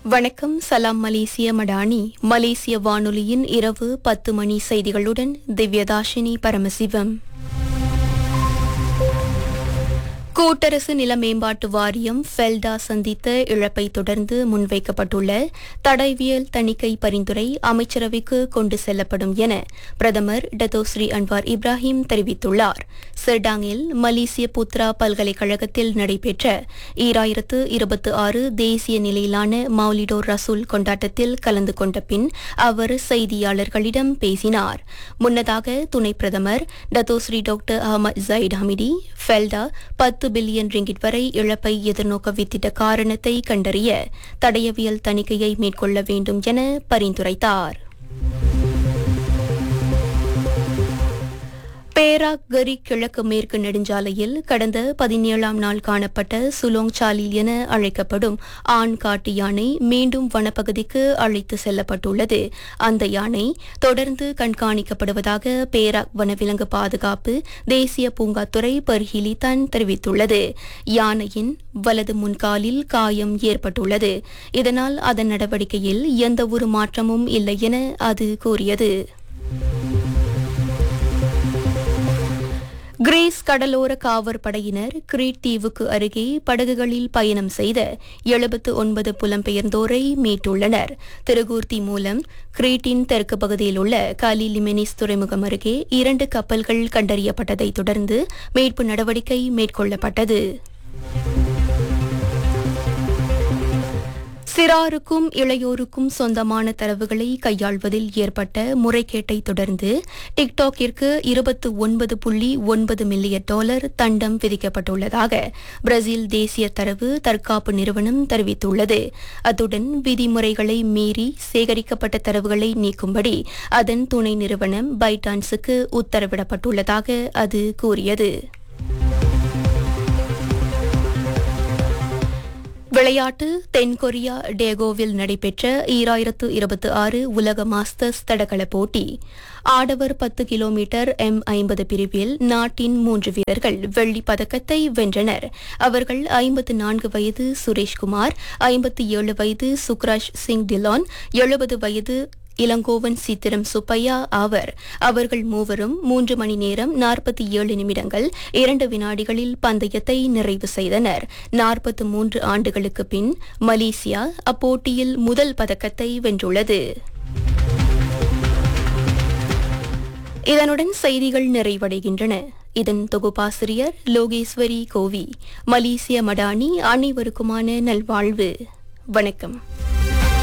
வணக்கம் சலாம் மலேசிய மடானி மலேசிய வானொலியின் இரவு பத்து மணி செய்திகளுடன் திவ்யதாஷினி பரமசிவம் கூட்டரசு நில மேம்பாட்டு வாரியம் ஃபெல்டா சந்தித்த இழப்பை தொடர்ந்து முன்வைக்கப்பட்டுள்ள தடயவியல் தணிக்கை பரிந்துரை அமைச்சரவைக்கு கொண்டு செல்லப்படும் என பிரதமர் டத்தோஸ்ரீ அன்வார் இப்ராஹிம் தெரிவித்துள்ளார் செர்டாங்கில் மலேசிய புத்ரா பல்கலைக்கழகத்தில் நடைபெற்ற ஈராயிரத்து இருபத்தி ஆறு தேசிய நிலையிலான மௌலிடோர் ரசூல் கொண்டாட்டத்தில் கலந்து கொண்ட பின் அவர் செய்தியாளர்களிடம் பேசினார் முன்னதாக துணை பிரதமர் Datuk Seri doctor Ahmad Zahid Hamidi FELDA பத்து பில்லியன் ரிங்கிட் வரை இழப்பை எதிர்நோக்க வித்திட்ட காரணத்தை கண்டறிய தடயவியல் தணிக்கையை மேற்கொள்ள வேண்டும் என பரிந்துரைத்தார் பேராக் கரி கிழக்கு மேற்கு நெடுஞ்சாலையில் கடந்த பதினேழாம் நாள் காணப்பட்ட சுலோங் சாலில் என அழைக்கப்படும் ஆண் காட்டு யானை மீண்டும் வனப்பகுதிக்கு அழைத்து செல்லப்பட்டுள்ளது அந்த யானை தொடர்ந்து கண்காணிக்கப்படுவதாக பேராக் வனவிலங்கு பாதுகாப்பு தேசிய பூங்காத்துறை பர்ஹிலி தன் தெரிவித்துள்ளது யானையின் வலது முன்காலில் காயம் ஏற்பட்டுள்ளது இதனால் அதன் நடவடிக்கையில் எந்தவொரு மாற்றமும் இல்லை என அது கூறியது கிரீஸ் கடலோர காவற் படையினர் கிரீட் தீவுக்கு அருகே படகுகளில் பயணம் செய்த எழுபத்து ஒன்பது புலம்பெயர்ந்தோரை மீட்டுள்ளனர் திருகூர்த்தி மூலம் கிரீட்டின் தெற்கு பகுதியில் உள்ள காலி லிமெனிஸ் துறைமுகம் அருகே இரண்டு கப்பல்கள் கண்டறியப்பட்டதைத் தொடர்ந்து மீட்பு நடவடிக்கை மேற்கொள்ளப்பட்டது சிறாருக்கும் இளையோருக்கும் சொந்தமான தரவுகளை கையாள்வதில் ஏற்பட்ட முறைகேட்டை தொடர்ந்து டிக்டாக்கிற்கு இருபத்து ஒன்பது புள்ளி ஒன்பது மில்லியன் டாலர் தண்டம் விதிக்கப்பட்டுள்ளதாக பிரேசில் தேசிய தரவு தற்காப்பு நிறுவனம் தெரிவித்துள்ளது அத்துடன் விதிமுறைகளை மீறி சேகரிக்கப்பட்ட தரவுகளை நீக்கும்படி அதன் துணை நிறுவனம் பைட்டான்ஸுக்கு உத்தரவிடப்பட்டுள்ளதாக அது கூறியது விளையாட்டு தென்கொரியா டேகோவில் நடைபெற்ற ஈராயிரத்து இருபத்தி ஆறு உலக மாஸ்டர்ஸ் தடகள போட்டி ஆடவர் பத்து கிலோமீட்டர் எம் ஐம்பது பிரிவில் நாட்டின் மூன்று வீரர்கள் வெள்ளிப் பதக்கத்தை வென்றனர் அவர்கள் ஐம்பத்து நான்கு வயது சுரேஷ்குமார் ஐம்பத்தி ஏழு வயது சுக்ராஜ் சிங் டிலான் எழுபது வயது இளங்கோவன் சித்திரம் சுப்பையா ஆவர் அவர்கள் மூவரும் மூன்று மணி நேரம் நாற்பத்தி ஏழு நிமிடங்கள் இரண்டு வினாடிகளில் பந்தயத்தை நிறைவு செய்தனர் நாற்பத்து மூன்று ஆண்டுகளுக்கு பின் மலேசியா அப்போட்டியில் முதல் பதக்கத்தை வென்றுள்ளது இதனுடன் செய்திகள் நிறைவடைகின்றன இதன் தொகுப்பாசிரியர் லோகேஸ்வரி கோவி மலேசிய மடானி அனைவருக்குமான நல்வாழ்வு வணக்கம்